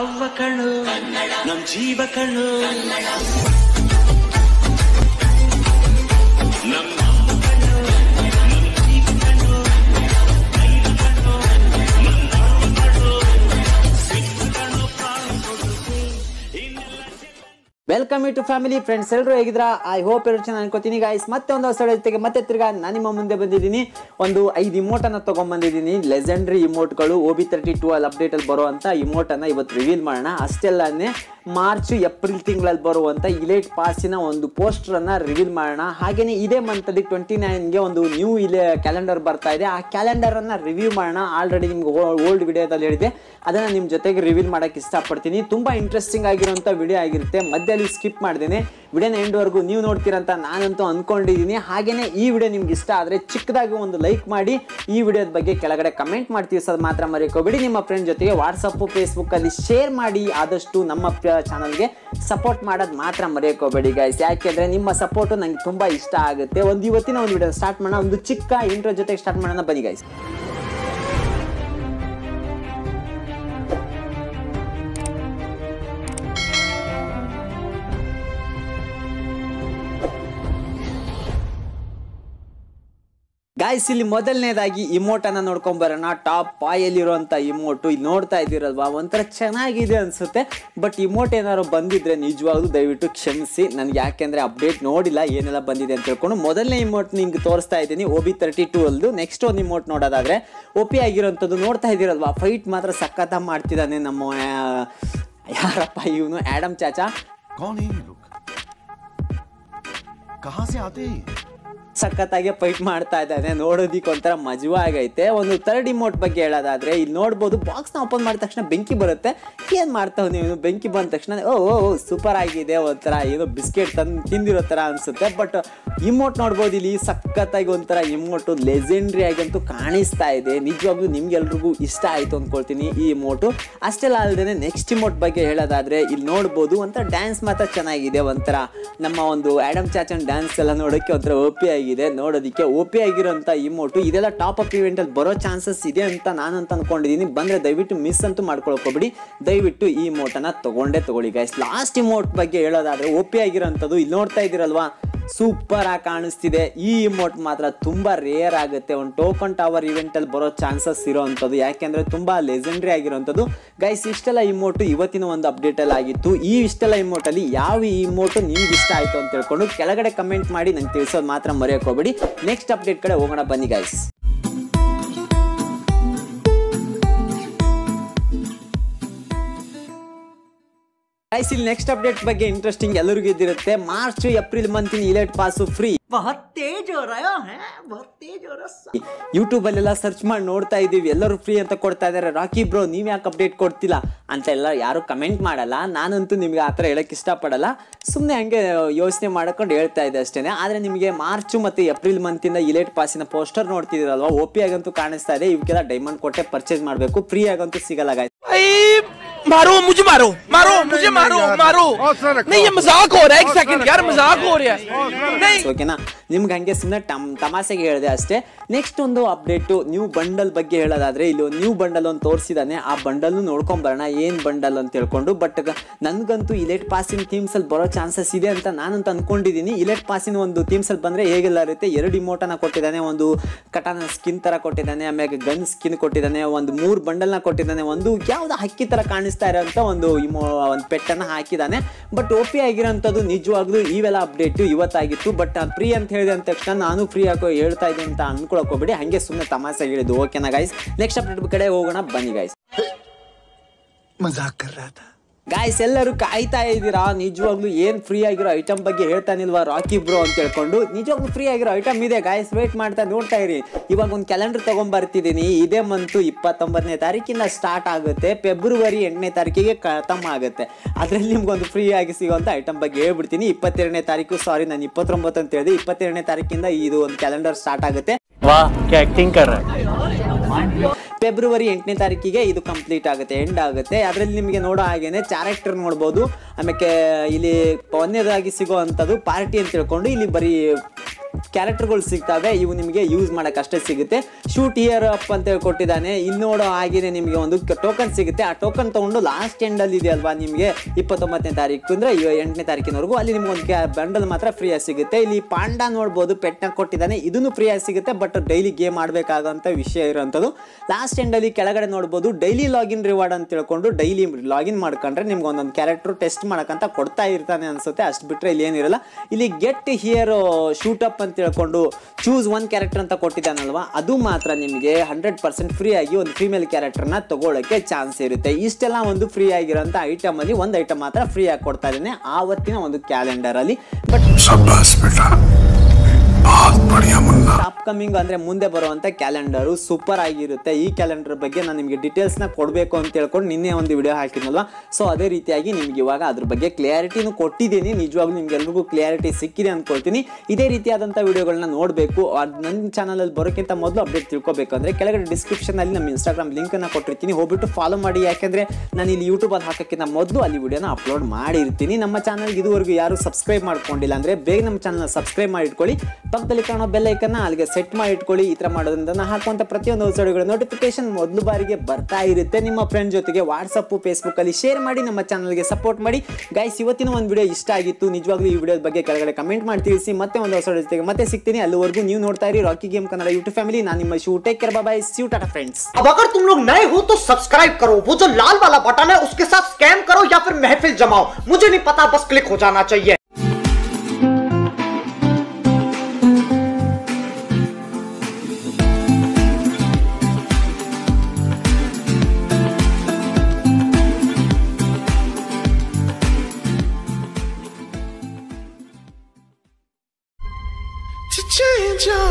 ಅವ್ವ ಕಣ್ಣು ನಮ್ ಜೀವ ಕಣ್ಣು ನಮ್ಮ ಅಮ್ಮ ಕಣ್ಣು ನಮ್ ಜೀವ ಕಣ್ಣು ದೈವ ಕಣ್ಣು ನಮ್ಮ ಅಮ್ಮ ಕಣ್ಣು ಸಿಕ್ಕು ಕಣ್ಣು ಪ್ರಾಣ ಕೊಡುತ್ತೆ ಇನ್ನೆಲ್ಲ ವೆಲ್ಕಮ್ ಟು ಫ್ಯಾಮಿಲಿ ಫ್ರೆಂಡ್ಸ್ ಎಲ್ಲರೂ ಹೇಗಿದ್ರ ಐ ಹೋಪ್ ಎರಡು ಚೆನ್ನಾಗಿ ಅನ್ಕೋತೀನಿ ಗಾಯ್ಸ್ ಮತ್ತೆ ಒಂದು ಹೊಸ ಜೊತೆಗೆ ಮತ್ತೆ ತಿರ್ಗಾ ನಾನು ನಿಮ್ಮ ಮುಂದೆ ಬಂದಿದ್ದೀನಿ ಒಂದು ಐದು ಇಮೋಟನ್ನು ತೊಗೊಂಬಂದಿದ್ದೀನಿ ಲೆಜೆಂಡ್ರಿ ಇಮೋಟ್ಗಳು ಓ ಬಿ ತರ್ಟಿ ಟೂ ಅಲ್ಲಿ ಅಪ್ಡೇಟಲ್ಲಿ ಬರುವಂಥ ಇಮೋಟನ್ನು ಇವತ್ತು ರಿವೀಲ್ ಮಾಡೋಣ ಅಷ್ಟೆಲ್ಲನೇ ಮಾರ್ಚ್ ಏಪ್ರಿಲ್ ತಿಂಗಳಲ್ಲಿ ಬರುವಂಥ ಇಲೇಟ್ ಪಾಸಿನ ಒಂದು ಪೋಸ್ಟರನ್ನು ರಿವೀಲ್ ಮಾಡೋಣ ಹಾಗೆಯೇ ಇದೇ ಮಂತಲ್ಲಿ ಟ್ವೆಂಟಿ ನೈನ್ಗೆ ಒಂದು ನ್ಯೂ ಇಲೆ ಕ್ಯಾಲೆಂಡರ್ ಬರ್ತಾ ಇದೆ ಆ ಕ್ಯಾಲೆಂಡರನ್ನು ರಿವ್ಯೂ ಮಾಡೋಣ ಆಲ್ರೆಡಿ ನಿಮ್ಗೆ ಓಲ್ಡ್ ವಿಡಿಯೋದಲ್ಲಿ ಹೇಳಿದೆ ಅದನ್ನು ನಿಮ್ಮ ಜೊತೆಗೆ ರಿವೀಲ್ ಮಾಡೋಕ್ಕೆ ಇಷ್ಟಪಡ್ತೀನಿ ತುಂಬ ಇಂಟ್ರೆಸ್ಟಿಂಗ್ ಆಗಿರುವಂಥ ವಿಡಿಯೋ ಆಗಿರುತ್ತೆ ಮಧ್ಯದಲ್ಲಿ ಸ್ಕಿಪ್ ಮಾಡ್ದೇನೆ ವಿಡಿಯೋನ ಎಂಡ್ವರೆಗೂ ನೀವು ನೋಡ್ತೀರಂತ ನಾನಂತೂ ಅಂದ್ಕೊಂಡಿದ್ದೀನಿ ಹಾಗೆಯೇ ಈ ವಿಡಿಯೋ ನಿಮ್ಗೆ ಇಷ್ಟ ಆದರೆ ಚಿಕ್ಕದಾಗಿ ಒಂದು ಲೈಕ್ ಮಾಡಿ ಈ ವಿಡಿಯೋದ ಬಗ್ಗೆ ಕೆಳಗಡೆ ಕಮೆಂಟ್ ಮಾಡಿ ತಿಳಿಸೋದು ಮಾತ್ರ ಮರೆಯೋಕೋಬೇಡಿ ನಿಮ್ಮ ಫ್ರೆಂಡ್ ಜೊತೆಗೆ ವಾಟ್ಸಪ್ಪು ಫೇಸ್ಬುಕ್ಕಲ್ಲಿ ಶೇರ್ ಮಾಡಿ ಆದಷ್ಟು ನಮ್ಮ ಚಾನಲ್ಗೆ ಸಪೋರ್ಟ್ ಮಾಡೋದು ಮಾತ್ರ ಮರೆಯೋಕೋಬೇಡಿ ಗೈಸ್ ಯಾಕೆಂದರೆ ನಿಮ್ಮ ಸಪೋರ್ಟು ನನಗೆ ತುಂಬ ಇಷ್ಟ ಆಗುತ್ತೆ ಒಂದು ಇವತ್ತಿನ ಒಂದು ವಿಡಿಯೋ ಸ್ಟಾರ್ಟ್ ಮಾಡೋಣ ಒಂದು ಚಿಕ್ಕ ಇಂಟ್ರೋ ಜೊತೆಗೆ ಸ್ಟಾರ್ಟ್ ಮಾಡೋಣ ಬನ್ನಿ ಗೈಸ್ ಗಾಯ್ಸ್ ಇಲ್ಲಿ ಮೊದಲನೇದಾಗಿ ಇಮೋಟನ್ನ ನೋಡ್ಕೊಂಡ್ ಬರೋಣ ಟಾಪ್ ಪಾಯಲ್ಲಿರುವಂತ ಇಮೋಟು ಇಲ್ಲಿ ನೋಡ್ತಾ ಇದ್ದೀರಲ್ವಾ ಒಂಥರ ಚೆನ್ನಾಗಿದೆ ಅನ್ಸುತ್ತೆ ಬಟ್ ಇಮೋಟ್ ಏನಾದ್ರು ಬಂದಿದ್ರೆ ನಿಜವಾಗ್ಲೂ ದಯವಿಟ್ಟು ಕ್ಷಮಿಸಿ ನನಗೆ ಯಾಕೆಂದ್ರೆ ಅಪ್ಡೇಟ್ ನೋಡಿಲ್ಲ ಏನೆಲ್ಲ ಬಂದಿದೆ ಅಂತ ಹೇಳ್ಕೊಂಡು ಮೊದಲನೇ ಇಮೋಟ್ ನಿಮ್ಗೆ ತೋರಿಸ್ತಾ ಇದ್ದೀನಿ ಓ ಬಿ ತರ್ಟಿ ಟೂ ಅಲ್ದು ನೆಕ್ಸ್ಟ್ ಒಂದು ಇಮೋಟ್ ನೋಡೋದಾದ್ರೆ ಒಪಿ ಆಗಿರೋಂಥದ್ದು ನೋಡ್ತಾ ಇದ್ದೀರಲ್ವಾ ಫೈಟ್ ಮಾತ್ರ ಸಖತ್ತ ಮಾಡ್ತಿದ್ದಾನೆ ನಮ್ಮ ಆ, ಯಾರಪ್ಪ ಇವನು ಆಡಮ್ ಚಾಚಾ कौन है ये लोग कहां से आते हैं ये? ಸಖತ್ತಾಗಿ ಫೈಟ್ ಮಾಡ್ತಾ ಇದ್ದಾನೆ ನೋಡೋದಿಕ್ಕೆ ಒಂಥರ ಮಜವಾ ಆಗೈತೆ ಒಂದು ಥರ್ಡ್ ಇಮೋಟ್ ಬಗ್ಗೆ ಹೇಳೋದಾದ್ರೆ ಇಲ್ಲಿ ನೋಡ್ಬೋದು ಬಾಕ್ಸ್ನ ಓಪನ್ ಮಾಡಿದ ತಕ್ಷಣ ಬೆಂಕಿ ಬರುತ್ತೆ ಏನು ಮಾಡ್ತಾವ್ ನೀವು ಬೆಂಕಿ ಬಂದ ತಕ್ಷಣ ಓ ಓ ಸೂಪರ್ ಆಗಿದೆ ಒಂಥರ ಏನೋ ಬಿಸ್ಕೆಟ್ ತಂದು ತಿಂದಿರೋ ಥರ ಅನಿಸುತ್ತೆ ಬಟ್ ಇಮೋಟ್ ನೋಡ್ಬೋದು ಇಲ್ಲಿ ಸಖತ್ತಾಗಿ ಒಂಥರ ಇಮೋಟು ಲೆಜೆಂಡ್ರಿ ಆಗಂತೂ ಕಾಣಿಸ್ತಾ ಇದೆ ನಿಜವಾಗ್ಲೂ ನಿಮ್ಗೆಲ್ರಿಗೂ ಇಷ್ಟ ಆಯಿತು ಅಂದ್ಕೊಳ್ತೀನಿ ಈ ಇಮೋಟು ಅಷ್ಟೆಲ್ಲ ಅಲ್ಲದೆ ನೆಕ್ಸ್ಟ್ ಇಮೋಟ್ ಬಗ್ಗೆ ಹೇಳೋದಾದ್ರೆ ಇಲ್ಲಿ ನೋಡ್ಬೋದು ಒಂಥರ ಡ್ಯಾನ್ಸ್ ಮಾತ್ರ ಚೆನ್ನಾಗಿದೆ ಒಂಥರ ನಮ್ಮ ಒಂದು ಆಡಮ್ ಚಾಚನ್ ಡ್ಯಾನ್ಸ್ ಎಲ್ಲ ನೋಡೋಕ್ಕೆ ಒಂಥರ ಓಪಿ ಆಗಿದೆ ನೋಡೋದಕ್ಕೆ ಓಪಿ ಆಗಿರೋಂಥ ಇಮೋಟು ಇದೆಲ್ಲ ಟಾಪ್ ಅಪ್ ಇವೆಂಟಲ್ಲಿ ಬರೋ ಚಾನ್ಸಸ್ ಇದೆ ಅಂತ ನಾನಂತ ಅನ್ಕೊಂಡಿದ್ದೀನಿ ಬಂದರೆ ದಯವಿಟ್ಟು ಮಿಸ್ ಅಂತೂ ಮಾಡ್ಕೊಳ್ಕೋಬೇಡಿ ದಯವಿಟ್ಟು ಈ ಇಮೋಟನ್ನು ತಗೊಂಡೇ ತಗೊಳ್ಳಿ ಗೈಸ್ ಲಾಸ್ಟ್ ಇಮೋಟ್ ಬಗ್ಗೆ ಹೇಳೋದಾದ್ರೆ ಓಪಿ ಆಗಿರೋಂಥದ್ದು ಇಲ್ಲಿ ನೋಡ್ತಾ ಇದ್ದೀರಲ್ವಾ ಸೂಪರ್ ಆಗಿ ಕಾಣಿಸ್ತಿದೆ ಈ ಇಮೋಟ್ ಮಾತ್ರ ತುಂಬಾ ರೇರ್ ಆಗುತ್ತೆ ಒಂದು ಟೋಕನ್ ಟವರ್ ಇವೆಂಟ್ ಅಲ್ಲಿ ಬರೋ ಚಾನ್ಸಸ್ ಇರೋವಂಥದ್ದು ಯಾಕೆಂದ್ರೆ ತುಂಬಾ ಲೆಜೆಂಡ್ರಿ ಆಗಿರೋವಂಥದ್ದು ಗೈಸ್ ಇಷ್ಟೆಲ್ಲ ಇಮೋಟು ಇವತ್ತಿನ ಒಂದು ಅಪ್ಡೇಟ್ ಅಲ್ಲಿ ಆಗಿತ್ತು ಈ ಇಷ್ಟೆಲ್ಲ ಇಮೋಟ್ ಅಲ್ಲಿ ಯಾವ ಇಮೋಟು ನಿಮ್ಗೆ ಇಷ್ಟ ಆಯ್ತು ಅಂತ ಹೇಳ್ಕೊಂಡು ಕೆಳಗಡೆ ಕಮೆಂಟ್ ಮಾಡಿ ನಂಗೆ ತಿಳಿಸೋದು ಮಾತ್ರ ಮರೆಯೋಕೆ ಹೋಗ್ಬೇಡಿ ನೆಕ್ಸ್ಟ್ ಅಪ್ಡೇಟ್ ಕಡೆ ಹೋಗೋಣ ಬನ್ನಿ ಗೈಸ್ ಗೈಸ್ ಇಲ್ಲಿ ನೆಕ್ಸ್ಟ್ ಅಪ್ಡೇಟ್ ಬಗ್ಗೆ ಇಂಟ್ರೆಸ್ಟಿಂಗ್ ಎಲ್ಲರಿಗೂ ಇದ್ದಿರುತ್ತೆ ಮಾರ್ಚ್ ಏಪ್ರಿಲ್ ಮಂತಿನ ಇಲೆಟ್ ಪಾಸು ಫ್ರೀ ಯೂಟ್ಯೂಬ್ ಅಲ್ಲೆಲ್ಲ ಸರ್ಚ್ ಮಾಡಿ ನೋಡ್ತಾ ಇದೀವಿ ಎಲ್ಲರೂ ಫ್ರೀ ಅಂತ ಕೊಡ್ತಾ ಇದಾರೆ ರಾಕಿ ಬ್ರೋ ನೀವ್ ಯಾಕೆ ಅಪ್ಡೇಟ್ ಕೊಡ್ತಿಲ್ಲ ಅಂತ ಎಲ್ಲ ಯಾರು ಕಮೆಂಟ್ ಮಾಡಲ್ಲ ನಾನಂತೂ ನಿಮ್ಗೆ ಆ ಥರ ಹೇಳಕ್ ಇಷ್ಟಪಡಲ್ಲ ಸುಮ್ಮನೆ ಹಂಗೆ ಯೋಚನೆ ಮಾಡ್ಕೊಂಡು ಹೇಳ್ತಾ ಇದ್ದೆ ಅಷ್ಟೇ ಆದ್ರೆ ನಿಮಗೆ ಮಾರ್ಚ್ ಮತ್ತು ಏಪ್ರಿಲ್ ಮಂತಿಂದ ಇಲೇಟ್ ಪಾಸಿನ ಪೋಸ್ಟರ್ ನೋಡ್ತಿದ್ದೀರಲ್ವಾ ಒ ಪಿ ಆಗಂತೂ ಕಾಣಿಸ್ತಾ ಇದೆ ಇವಕ್ಕೆಲ್ಲ ಡೈಮಂಡ್ ಕೊಟ್ಟೆ ಪರ್ಚೇಸ್ ಮಾಡಬೇಕು ಫ್ರೀ ಆಗಂತೂ ಸಿಗಲ್ಲ guys. भाई मारो मुझे मारो मारो मुझे मारो मारो नहीं ये मजाक हो रहा है एक सेकंड यार मजाक हो रहा है नहीं ಓಕೆನಾ ನಿಮ್ಗೆ ಹಂಗೆ ಸುಮ್ಮನೆ ಟಮ್ ತಮಾಷೆಗೆ ಹೇಳಿದೆ ಅಷ್ಟೇ ನೆಕ್ಸ್ಟ್ ಒಂದು ಅಪ್ಡೇಟು ನ್ಯೂ ಬಂಡಲ್ ಬಗ್ಗೆ ಹೇಳೋದಾದ್ರೆ ಇಲ್ಲಿ ಒಂದು ನ್ಯೂ ಬಂಡಲ್ ಒಂದು ತೋರಿಸಿದಾನೆ ಆ ಬಂಡಲ್ ನೋಡ್ಕೊಂಬರೋಣ ಏನು ಬಂಡಲ್ ಅಂತ ಹೇಳ್ಕೊಂಡು ಬಟ್ ನನಗಂತೂ ಇಲೆಟ್ ಪಾಸಿನ ಥೀಮ್ಸಲ್ಲಿ ಬರೋ ಚಾನ್ಸಸ್ ಇದೆ ಅಂತ ನಾನಂತ ಅನ್ಕೊಂಡಿದ್ದೀನಿ ಇಲೆಟ್ ಪಾಸಿನ ಒಂದು ಥೀಮ್ಸಲ್ಲಿ ಬಂದರೆ ಹೇಗೆಲ್ಲ ಇರುತ್ತೆ ಎರಡು ಇಮೋಟನ ಕೊಟ್ಟಿದ್ದಾನೆ ಒಂದು ಕಟಾನ ಸ್ಕಿನ್ ಥರ ಕೊಟ್ಟಿದ್ದಾನೆ ಆಮೇಲೆ ಗನ್ ಸ್ಕಿನ್ ಕೊಟ್ಟಿದ್ದಾನೆ ಒಂದು ಮೂರು ಬಂಡಲ್ನ ಕೊಟ್ಟಿದ್ದಾನೆ ಒಂದು ಯಾವ್ದು ಹಕ್ಕಿ ಥರ ಕಾಣಿಸ್ತಾ ಇರೋಂಥ ಒಂದು ಇಮೋ ಒಂದು ಪೆಟ್ಟನ್ನು ಹಾಕಿದ್ದಾನೆ ಬಟ್ ಓ ಪಿ ಆಗಿರೋಂಥದ್ದು ನಿಜವಾಗ್ಲೂ ಇವೆಲ್ಲ ಅಪ್ಡೇಟು ಇವತ್ತಾಗಿತ್ತು ಬಟ್ ಫ್ರೀ ಅಂತ ಹೇಳಿದೆ ಅಂದ ತಕ್ಷಣ ನಾನು ಫ್ರೀ ಆಗೋ ಹೇಳ್ತಾ ಇದ್ದೀನಿ ಅಂತ ಅನ್ಕೊಳಕ್ ಹೋಗ್ಬೇಡಿ ಹಂಗೆ ಸುಮ್ಮನೆ ತಮಾಷೆ ಹೇಳಿದ್ದು ಓಕೆನಾ ಗೈಸ್ ನೆಕ್ಸ್ಟ್ ಅಪ್ಡೇಟ್ ಕಡೆ ಹೋಗೋಣ ಬನ್ನಿ ಗೈಸ್ मजाक कर रहा था ಗಾಯ್ಸ್ ಎಲ್ಲರೂ ಕಾಯ್ತಾ ಇದ್ದೀರಾ ನಿಜವಾಗ್ಲೂ ಏನ್ ಫ್ರೀ ಆಗಿರೋ ಐಟಮ್ ಬಗ್ಗೆ ಹೇಳ್ತಾನಿಲ್ವಾ ರಾಕಿ ಬ್ರೋ ಅಂತ ಹೇಳ್ಕೊಂಡು ನಿಜವಾಗ್ಲೂ ಫ್ರೀ ಆಗಿರೋ ಐಟಮ್ ಇದೆ ಗಾಯ್ಸ್ ವೇಟ್ ಮಾಡ್ತಾ ನೋಡ್ತಾ ಇರಿ ಇವಾಗ ಒಂದು ಕ್ಯಾಲೆಂಡರ್ ತಗೊಂಡ್ಬರ್ತಿದ್ದೀನಿ ಇದೇ ಮಂತು ಇಪ್ಪತ್ತೊಂಬತ್ತನೇ ತಾರೀಕಿಂದ ಸ್ಟಾರ್ಟ್ ಆಗುತ್ತೆ ಫೆಬ್ರವರಿ ಎಂಟನೇ ತಾರೀಕಿಗೆ ಖತಮ್ ಆಗುತ್ತೆ ಅದರಲ್ಲಿ ನಿಮ್ಗೊಂದು ಫ್ರೀ ಆಗಿ ಸಿಗೋಂಥ ಐಟಮ್ ಬಗ್ಗೆ ಹೇಳ್ಬಿಡ್ತೀನಿ ಇಪ್ಪತ್ತೆರಡನೇ ತಾರೀಕು ಸಾರಿ ನಾನು ಇಪ್ಪತ್ತೊಂಬತ್ತು ಅಂತ ಹೇಳಿದೆ ಇಪ್ಪತ್ತೆರಡನೇ ತಾರೀಕಿಂದ ಇದು ಒಂದು ಕ್ಯಾಲೆಂಡರ್ ಸ್ಟಾರ್ಟ್ ಆಗುತ್ತೆ वाह क्या एक्टिंग कर रहा है ಫೆಬ್ರವರಿ ಎಂಟನೇ ತಾರೀಕಿಗೆ ಇದು ಕಂಪ್ಲೀಟ್ ಆಗುತ್ತೆ ಎಂಡ್ ಆಗುತ್ತೆ ಅದರಲ್ಲಿ ನಿಮಗೆ ನೋಡೋ ಹಾಗೇನೆ ಕ್ಯಾರೆಕ್ಟರ್ ನೋಡ್ಬೋದು ಆಮೇಲೆ ಇಲ್ಲಿ ಒಂದನೇದಾಗಿ ಸಿಗೋ ಅಂಥದ್ದು ಪಾರ್ಟಿ ಅಂತ ತಿಳ್ಕೊಂಡು ಇಲ್ಲಿ ಬರೀ ಕ್ಯಾರೆಕ್ಟರ್ಗಳು ಸಿಗ್ತವೆ ಇವು ನಿಮಗೆ ಯೂಸ್ ಮಾಡಕ್ ಅಷ್ಟೇ ಸಿಗುತ್ತೆ ಶೂಟ್ ಇಯರ್ ಅಪ್ ಅಂತ ಹೇಳಿ ಕೊಟ್ಟಿದ್ದಾನೆ ಇಲ್ಲಿ ನೋಡೋ ಹಾಗೇನೆ ನಿಮಗೆ ಒಂದು ಟೋಕನ್ ಸಿಗುತ್ತೆ ಆ ಟೋಕನ್ ತಗೊಂಡು ಲಾಸ್ಟ್ ಎಂಡ್ ಅಲ್ಲಿ ಇದೆಯಲ್ವಾ ನಿಮಗೆ ಇಪ್ಪತ್ತೊಂಬತ್ತನೇ ತಾರೀಕು ಅಂದ್ರೆ ಇವ- ಎಂಟನೇ ತಾರೀಕಿನವರೆಗೂ ಅಲ್ಲಿ ನಿಮ್ಗೆ ಒಂದು ಬಂಡಲ್ ಮಾತ್ರ ಫ್ರೀ ಆಗಿ ಸಿಗುತ್ತೆ ಇಲ್ಲಿ ಪಾಂಡ ನೋಡ್ಬೋದು ಪೆಟ್ನ ಕೊಟ್ಟಿದ್ದಾನೆ ಇದನ್ನು ಫ್ರೀ ಆಗಿ ಸಿಗುತ್ತೆ ಬಟ್ ಡೈಲಿ ಗೇಮ್ ಆಡಬೇಕಾಗಂತ ವಿಷಯ ಇರೋಂಥದ್ದು ಲಾಸ್ಟ್ ಎಂಡ್ ಅಲ್ಲಿ ಕೆಳಗಡೆ ನೋಡ್ಬೋದು ಡೈಲಿ ಲಾಗಿನ್ ರಿವಾರ್ಡ್ ಅಂತ ತಿಳ್ಕೊಂಡು ಡೈಲಿ ಲಾಗಿನ್ ಮಾಡ್ಕೊಂಡ್ರೆ ನಿಮ್ಗೆ ಒಂದೊಂದು ಕ್ಯಾರೆಕ್ಟರ್ ಟೆಸ್ಟ್ ಮಾಡಕ್ಕಂತ ಕೊಡ್ತಾ ಇರ್ತಾನೆ ಅನ್ಸುತ್ತೆ ಅಷ್ಟು ಬಿಟ್ರೆ ಇಲ್ಲಿ ಏನಿರಲ್ಲ ಇಲ್ಲಿ ಗೆಟ್ ಹಿಯರ್ ಶೂಟ್ ಅಪ್ ಅಂತ ತಿಳ್ಕೊಂಡು ಚೂಸ್ ಒನ್ ಕ್ಯಾರೆಕ್ಟರ್ ಅಂತ ಕೊಟ್ಟಿದ್ದಾನಲ್ವಾ ಅದು ಮಾತ್ರ ನಿಮಗೆ ಹಂಡ್ರೆಡ್ ಪರ್ಸೆಂಟ್ ಫ್ರೀ ಆಗಿ ಒಂದು ಫೀಮೇಲ್ ಕ್ಯಾರೆಕ್ಟರ್ನ ತಗೊಳ್ಳೋಕೆ ಚಾನ್ಸ್ ಇರುತ್ತೆ ಇಷ್ಟೆಲ್ಲ ಒಂದು ಫ್ರೀ ಆಗಿರೋಂಥ ಐಟಮ್ ಅಲ್ಲಿ ಒಂದು ಐಟಮ್ ಮಾತ್ರ ಫ್ರೀ ಆಗಿ ಕೊಡ್ತಾ ಇದ್ದಾನೆ ಆವತ್ತಿನ ಒಂದು ಕ್ಯಾಲೆಂಡರ್ ಅಲ್ಲಿ ಬಟ್ शाबाश बेटा बहुत बढ़िया मुन्ना ಅಪ್ಕಮಿಂಗ್ ಅಂದ್ರೆ ಮುಂದೆ ಬರುವಂತ ಕ್ಯಾಲೆಂಡರು ಸೂಪರ್ ಆಗಿರುತ್ತೆ ಈ ಕ್ಯಾಲೆಂಡರ್ ಬಗ್ಗೆ ನಾನು ನಿಮಗೆ ಡೀಟೇಲ್ಸ್ ನ ಕೊಡಬೇಕು ಅಂತ ಹೇಳ್ಕೊಂಡು ನಿನ್ನೆ ಒಂದು ವಿಡಿಯೋ ಹಾಕಿದ್ನಲ್ವಾ ಸೊ ಅದೇ ರೀತಿಯಾಗಿ ನಿಮ್ಗೆ ಇವಾಗ ಅದ್ರ ಬಗ್ಗೆ ಕ್ಲಿಯಾರಿಟಿನೂ ಕೊಟ್ಟಿದ್ದೀನಿ ನಿಜವಾಗ್ಲೂ ನಿಮ್ಗೆ ಎಲ್ರಿಗೂ ಕ್ಲಿಯಾರಿಟಿ ಸಿಕ್ಕಿದೆ ಅನ್ಕೊಳ್ತೀನಿ ಇದೇ ರೀತಿಯಾದಂಥ ವಿಡಿಯೋಗಳನ್ನ ನೋಡಬೇಕು ನನ್ನ ಚಾನಲಲ್ಲಿ ಬರೋಕ್ಕಿಂತ ಮೊದಲು ಅಪ್ಡೇಟ್ ತಿಳ್ಕೊಬೇಕು ಅಂದ್ರೆ ಕೆಳಗಡೆ ಡಿಸ್ಕ್ರಿಪ್ಷನ್ ಅಲ್ಲಿ ನಮ್ಮ ಇನ್ಸ್ಟಾಗ್ರಾಮ್ ಲಿಂಕ್ ಅನ್ನ ಕೊಟ್ಟಿರ್ತೀನಿ ಹೋಗ್ಬಿಟ್ಟು ಫಾಲೋ ಮಾಡಿ ಯಾಕೆಂದ್ರೆ ನಾನು ಇಲ್ಲಿ ಯೂಟ್ಯೂಬ್ ಅಲ್ಲಿ ಹಾಕೋಕ್ಕಿಂತ ಮೊದಲು ಅಲ್ಲಿ ವಿಡಿಯೋನ ಅಪ್ಲೋಡ್ ಮಾಡಿರ್ತೀನಿ ನಮ್ಮ ಚಾನಲ್ಗೆ ಇದುವರೆಗೂ ಯಾರು ಸಬ್ಸ್ಕ್ರೈಬ್ ಮಾಡ್ಕೊಂಡಿಲ್ಲ ಅಂದ್ರೆ ಬೇಗ ನಮ್ಮ ಚಾನಲ್ ಸಬ್ಸ್ಕ್ರೈಬ್ ಮಾಡಿ ಇಟ್ಕೊಳ್ಳಿ ಪಕ್ಕದಲ್ಲಿ ಕಾಣೋ ಬೆಲ್ ಐಕನ್ನ ಅಲ್ಲಿಗೆ ಸೆಟ್ ಮಾಡಿ ಇಟ್ಕೊಳ್ಳಿ ಈ ಥರ ಮಾಡೋದ್ರಿಂದ ನಾನು ಹಾಕುವಂಥ ಪ್ರತಿಯೊಂದು ಹೊಸಡುಗಳ ನೋಟಿಫಿಕೇಶನ್ ಮೊದಲು ಬಾರಿಗೆ ಬರ್ತಾ ಇರುತ್ತೆ ನಿಮ್ಮ ಫ್ರೆಂಡ್ ಜೊತೆಗೆ ವಾಟ್ಸಪ್ಪು ಫೇಸ್ಬುಕ್ಕಲ್ಲಿ ಶೇರ್ ಮಾಡಿ ನಮ್ಮ ಚಾನಲ್ಗೆ ಸಪೋರ್ಟ್ ಮಾಡಿ ಗೈಸ್ ಇವತ್ತಿನ ಒಂದು ವಿಡಿಯೋ ಇಷ್ಟ ಆಗಿತ್ತು ನಿಜವಾಗ್ಲೂ ಈ ವಿಡಿಯೋದ ಬಗ್ಗೆ ಕೆಳಗಡೆ ಕಮೆಂಟ್ ಮಾಡಿ ತಿಳಿಸಿ ಮತ್ತೆ ಒಂದು ಹೊಸ ಜೊತೆಗೆ ಮತ್ತೆ ಸಿಗ್ತೀನಿ ಅಲ್ಲಿವರೆಗೂ ನೀವು ನೋಡ್ತಾ ಇರಿ Rocky game Kannada YouTube family ನಾನು ನಿಮ್ಮ ಶೂ ಟೇಕ್ ಕೇರ್ ಬಾಯ್ ಸ್ಯೂ ಟಾಟಾ ಫ್ರೆಂಡ್ಸ್ अब अगर तुम लोग नए हो तो सब्सक्राइब करो वो जो लाल वाला बटन है उसके साथ स्कैम करो या फिर महफिल जमाओ मुझे नहीं पता बस क्लिक हो जाना चाहिए to change your